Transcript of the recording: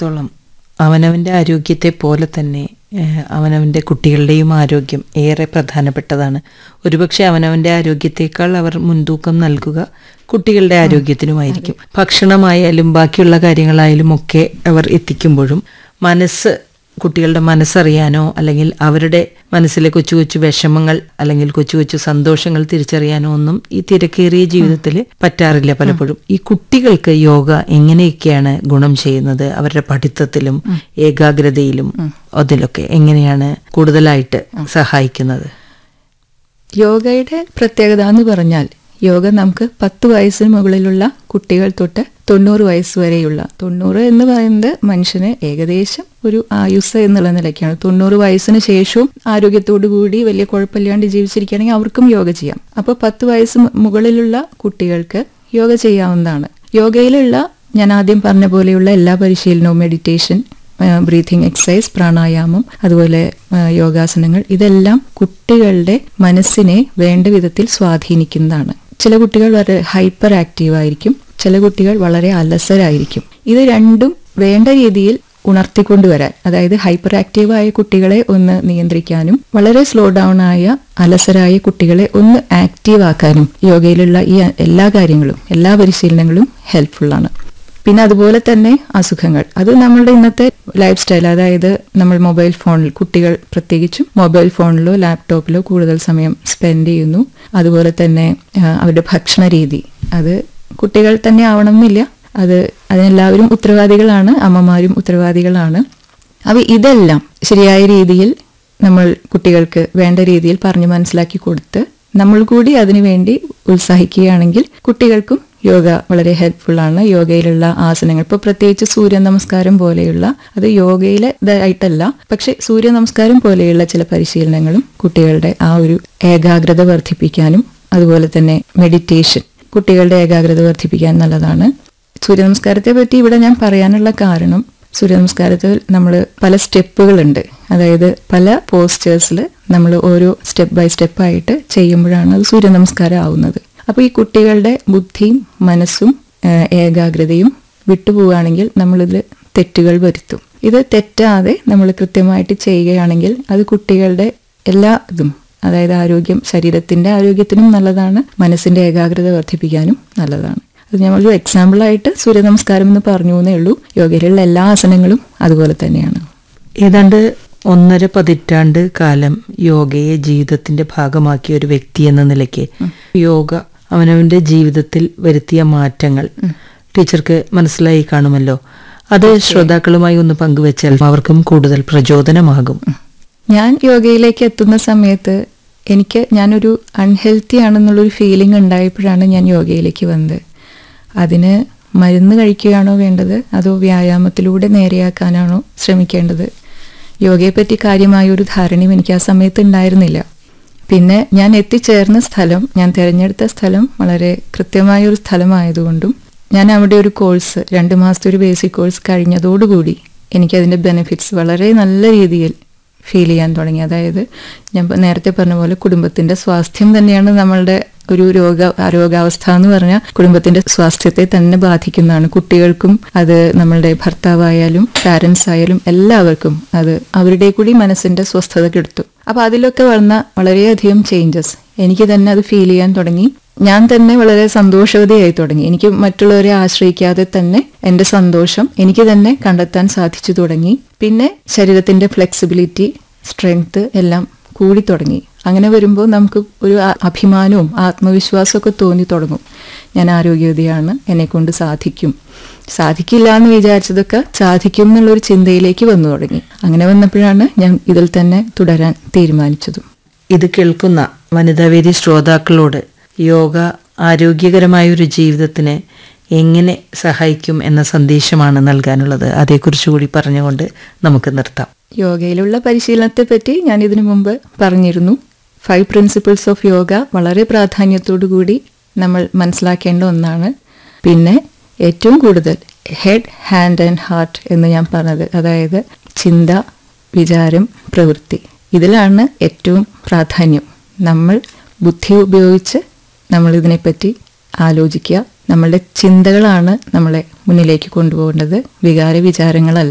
സംബന്ധിച്ചിടത്തോളം അവനവൻ്റെ ആരോഗ്യത്തെ പോലെ തന്നെ ഏഹ്, അവനവൻ്റെ കുട്ടികളുടെയും ആരോഗ്യം ഏറെ പ്രധാനപ്പെട്ടതാണ് ഒരുപക്ഷെ അവനവൻ്റെ ആരോഗ്യത്തേക്കാൾ അവർ മുൻതൂക്കം നൽകുക കുട്ടികളുടെ ആരോഗ്യത്തിനുമായിരിക്കും ഭക്ഷണമായാലും ബാക്കിയുള്ള കാര്യങ്ങളായാലും ഒക്കെ അവർ എത്തിക്കുമ്പോഴും മനസ്സ് കുട്ടികളുടെ മനസ്സറിയാനോ അല്ലെങ്കിൽ അവരുടെ മനസ്സിലെ കൊച്ചു കൊച്ചു വിഷമങ്ങൾ അല്ലെങ്കിൽ കൊച്ചു കൊച്ചു സന്തോഷങ്ങൾ തിരിച്ചറിയാനോ ഒന്നും ഈ തിരക്കേറിയ ജീവിതത്തിൽ പറ്റാറില്ല പലപ്പോഴും ഈ കുട്ടികൾക്ക് യോഗ എങ്ങനെയൊക്കെയാണ് ഗുണം ചെയ്യുന്നത് അവരുടെ പഠിത്തത്തിലും ഏകാഗ്രതയിലും അതിലൊക്കെ എങ്ങനെയാണ് കൂടുതലായിട്ട് സഹായിക്കുന്നത് യോഗയുടെ പ്രത്യേകത എന്ന് പറഞ്ഞാൽ യോഗ നമുക്ക് പത്ത് വയസ്സിന് മുകളിലുള്ള കുട്ടികൾ തൊട്ട് തൊണ്ണൂറ് വയസ്സ് വരെയുള്ള തൊണ്ണൂറ് എന്ന് പറയുന്നത് മനുഷ്യന് ഏകദേശം ഒരു ആയുസ് എന്നുള്ള നിലയ്ക്കാണ് തൊണ്ണൂറ് വയസ്സിന് ശേഷവും ആരോഗ്യത്തോടു കൂടി വലിയ കുഴപ്പമില്ലാണ്ട് ജീവിച്ചിരിക്കുകയാണെങ്കിൽ അവർക്കും യോഗ ചെയ്യാം അപ്പോൾ പത്ത് വയസ്സ് മു- മുകളിലുള്ള കുട്ടികൾക്ക് യോഗ ചെയ്യാവുന്നതാണ് യോഗയിലുള്ള ഞാൻ ആദ്യം പറഞ്ഞ പോലെയുള്ള എല്ലാ പരിശീലനവും മെഡിറ്റേഷൻ ബ്രീതിങ് എക്സസൈസ് പ്രാണായാമം അതുപോലെ ആ, യോഗാസനങ്ങൾ ഇതെല്ലാം കുട്ടികളുടെ മനസ്സിനെ വേണ്ട വിധത്തിൽ സ്വാധീനിക്കുന്നതാണ് ചില കുട്ടികൾ വളരെ ഹൈപ്പർ ആക്റ്റീവ് ആയിരിക്കും ചില കുട്ടികൾ വളരെ അലസരായിരിക്കും ഇത് രണ്ടും വേണ്ട രീതിയിൽ ഉണർത്തിക്കൊണ്ടുവരാൻ അതായത് ഹൈപ്പർ ആക്റ്റീവ് ആയ കുട്ടികളെ ഒന്ന് നിയന്ത്രിക്കാനും വളരെ സ്ലോ ഡൗൺ ആയ അലസരായ കുട്ടികളെ ഒന്ന് ആക്റ്റീവ് ആക്കാനും യോഗയിലുള്ള ഈ എല്ലാ കാര്യങ്ങളും എല്ലാ പരിശീലനങ്ങളും ഹെൽപ്ഫുള്ളാണ് പിന്നെ അതുപോലെ തന്നെ അസുഖങ്ങൾ അത് നമ്മളുടെ ഇന്നത്തെ ലൈഫ് സ്റ്റൈൽ അതായത് നമ്മൾ മൊബൈൽ ഫോണിൽ കുട്ടികൾ പ്രത്യേകിച്ചും മൊബൈൽ ഫോണിലോ ലാപ്ടോപ്പിലോ കൂടുതൽ സമയം സ്പെൻഡ് ചെയ്യുന്നു അതുപോലെ തന്നെ ആ, അവരുടെ ഭക്ഷണ രീതി അത് കുട്ടികൾ തന്നെ ആവണമെന്നില്ല അത് അതിനെല്ലാവരും ഉത്തരവാദികളാണ് അമ്മമാരും ഉത്തരവാദികളാണ് അപ്പോൾ ഇതെല്ലാം ശരിയായ രീതിയിൽ നമ്മൾ കുട്ടികൾക്ക് വേണ്ട രീതിയിൽ പറഞ്ഞു മനസ്സിലാക്കി കൊടുത്ത് നമ്മൾ കൂടി അതിനുവേണ്ടി ഉത്സാഹിക്കുകയാണെങ്കിൽ കുട്ടികൾക്കും യോഗ വളരെ ഹെൽപ്ഫുൾ ആണ് യോഗയിലുള്ള ആസനങ്ങൾ ഇപ്പോൾ പ്രത്യേകിച്ച് സൂര്യ നമസ്കാരം പോലെയുള്ള അത് യോഗയിലെ ഇതായിട്ടല്ല പക്ഷെ സൂര്യ നമസ്കാരം പോലെയുള്ള ചില പരിശീലനങ്ങളും കുട്ടികളുടെ ആ ഒരു ഏകാഗ്രത വർദ്ധിപ്പിക്കാനും അതുപോലെ തന്നെ മെഡിറ്റേഷൻ കുട്ടികളുടെ ഏകാഗ്രത വർദ്ധിപ്പിക്കാൻ നല്ലതാണ് സൂര്യ നമസ്കാരത്തെ പറ്റി ഇവിടെ ഞാൻ പറയാനുള്ള കാരണം സൂര്യ നമസ്കാരത്തിൽ നമ്മൾ പല സ്റ്റെപ്പുകളുണ്ട് അതായത് പല പോസ്റ്റേഴ്സിൽ നമ്മൾ ഓരോ സ്റ്റെപ്പ് ബൈ സ്റ്റെപ്പായിട്ട് ചെയ്യുമ്പോഴാണ് അത് സൂര്യ നമസ്കാരം ആവുന്നത് അപ്പോൾ ഈ കുട്ടികളുടെ ബുദ്ധിയും മനസ്സും ആ, ഏകാഗ്രതയും വിട്ടുപോവുകയാണെങ്കിൽ നമ്മളിതിൽ തെറ്റുകൾ വരുത്തും ഇത് തെറ്റാതെ നമ്മൾ കൃത്യമായിട്ട് ചെയ്യുകയാണെങ്കിൽ അത് കുട്ടികളുടെ എല്ലാ ഇതും അതായത് ആരോഗ്യം ശരീരത്തിന്റെ ആരോഗ്യത്തിനും നല്ലതാണ് മനസ്സിന്റെ ഏകാഗ്രത വർദ്ധിപ്പിക്കാനും നല്ലതാണ് അത് ഞങ്ങളൊരു എക്സാമ്പിളായിട്ട് സൂര്യ നമസ്കാരം എന്ന് പറഞ്ഞു എന്നേ ഉള്ളൂ യോഗയിലുള്ള എല്ലാ ആസനങ്ങളും അതുപോലെ തന്നെയാണ് ഏതാണ്ട് ഒന്നര പതിറ്റാണ്ട് കാലം യോഗയെ ജീവിതത്തിന്റെ ഭാഗമാക്കിയ ഒരു വ്യക്തി എന്ന നിലയ്ക്ക് യോഗ അവനവന്റെ ജീവിതത്തിൽ വരുത്തിയ മാറ്റങ്ങൾ ടീച്ചർക്ക് മനസ്സിലായി കാണുമല്ലോ അത് ശ്രോതാക്കളുമായി ഒന്ന് പങ്കുവെച്ചാൽ അവർക്കും കൂടുതൽ പ്രചോദനമാകും ഞാൻ യോഗയിലേക്ക് എത്തുന്ന സമയത്ത് എനിക്ക് ഞാനൊരു അൺഹെൽത്തി ആണെന്നുള്ളൊരു ഫീലിംഗ് ഉണ്ടായപ്പോഴാണ് ഞാൻ യോഗയിലേക്ക് വന്നത് അതിന് മരുന്ന് കഴിക്കുകയാണോ വേണ്ടത് അതോ വ്യായാമത്തിലൂടെ നേരെയാക്കാനാണോ ശ്രമിക്കേണ്ടത് യോഗയെപ്പറ്റി കാര്യമായ ഒരു ധാരണയും എനിക്ക് ആ സമയത്ത് ഉണ്ടായിരുന്നില്ല പിന്നെ ഞാൻ എത്തിച്ചേർന്ന സ്ഥലം ഞാൻ തിരഞ്ഞെടുത്ത സ്ഥലം വളരെ കൃത്യമായ ഒരു സ്ഥലമായതുകൊണ്ടും ഞാൻ അവിടെ ഒരു കോഴ്സ് രണ്ട് മാസത്തെ ഒരു ബേസിക് കോഴ്സ് കഴിഞ്ഞതോടുകൂടി എനിക്കതിൻ്റെ ബെനിഫിറ്റ്സ് വളരെ നല്ല രീതിയിൽ ഫീൽ ചെയ്യാൻ തുടങ്ങി അതായത് ഞാൻ പ- നേരത്തെ പറഞ്ഞ പോലെ കുടുംബത്തിന്റെ സ്വാസ്ഥ്യം തന്നെയാണ് നമ്മളുടെ ഒരു രോഗ രോഗാവസ്ഥ എന്ന് പറഞ്ഞാൽ കുടുംബത്തിന്റെ സ്വാസ്ഥ്യത്തെ തന്നെ ബാധിക്കുന്നതാണ് കുട്ടികൾക്കും അത് നമ്മളുടെ ഭർത്താവായാലും പാരൻസ് ആയാലും എല്ലാവർക്കും അത് അവരുടെ കൂടി മനസ്സിന്റെ സ്വസ്ഥത കെടുത്തു അപ്പൊ അതിലൊക്കെ വന്ന വളരെയധികം ചേഞ്ചസ് എനിക്ക് തന്നെ അത് ഫീൽ ചെയ്യാൻ തുടങ്ങി ഞാൻ തന്നെ വളരെ സന്തോഷവതിയായി തുടങ്ങി എനിക്ക് മറ്റുള്ളവരെ ആശ്രയിക്കാതെ തന്നെ എന്റെ സന്തോഷം എനിക്ക് തന്നെ കണ്ടെത്താൻ സാധിച്ചു തുടങ്ങി പിന്നെ ശരീരത്തിന്റെ ഫ്ലെക്സിബിലിറ്റി സ്ട്രെങ്ത് എല്ലാം കൂടി തുടങ്ങി അങ്ങനെ വരുമ്പോൾ നമുക്ക് ഒരു ആ- അഭിമാനവും ആത്മവിശ്വാസമൊക്കെ തോന്നി തുടങ്ങും ഞാൻ ആരോഗ്യവതിയാണ് എന്നെ കൊണ്ട് സാധിക്കും സാധിക്കില്ല എന്ന് വിചാരിച്ചതൊക്കെ സാധിക്കും എന്നുള്ളൊരു ചിന്തയിലേക്ക് വന്നു തുടങ്ങി അങ്ങനെ വന്നപ്പോഴാണ് ഞാൻ ഇതിൽ തന്നെ തുടരാൻ തീരുമാനിച്ചതും ഇത് കേൾക്കുന്ന വനിതാവേദി ശ്രോതാക്കളോട് യോഗ ആരോഗ്യകരമായ ഒരു ജീവിതത്തിന് എങ്ങനെ സഹായിക്കും എന്ന സന്ദേശമാണ് നൽകാനുള്ളത് അതേക്കുറിച്ച് കൂടി പറഞ്ഞുകൊണ്ട് നമുക്ക് നിർത്താം യോഗയിലുള്ള പരിശീലനത്തെ പറ്റി ഞാൻ ഇതിനു മുമ്പ് പറഞ്ഞിരുന്നു ഫൈവ് പ്രിൻസിപ്പിൾസ് ഓഫ് യോഗ വളരെ പ്രാധാന്യത്തോടു കൂടി നമ്മൾ മനസ്സിലാക്കേണ്ട ഒന്നാണ് പിന്നെ ഏറ്റവും കൂടുതൽ ഹെഡ് ഹാൻഡ് ആൻഡ് ഹാർട്ട് എന്ന് ഞാൻ പറഞ്ഞത് അതായത് ചിന്ത വിചാരം പ്രവൃത്തി ഇതിലാണ് ഏറ്റവും പ്രാധാന്യം നമ്മൾ ബുദ്ധി ഉപയോഗിച്ച് നമ്മൾ ഇതിനെപ്പറ്റി ആലോചിക്കുക നമ്മളുടെ ചിന്തകളാണ് നമ്മളെ മുന്നിലേക്ക് കൊണ്ടുപോകേണ്ടത് വികാര വിചാരങ്ങളല്ല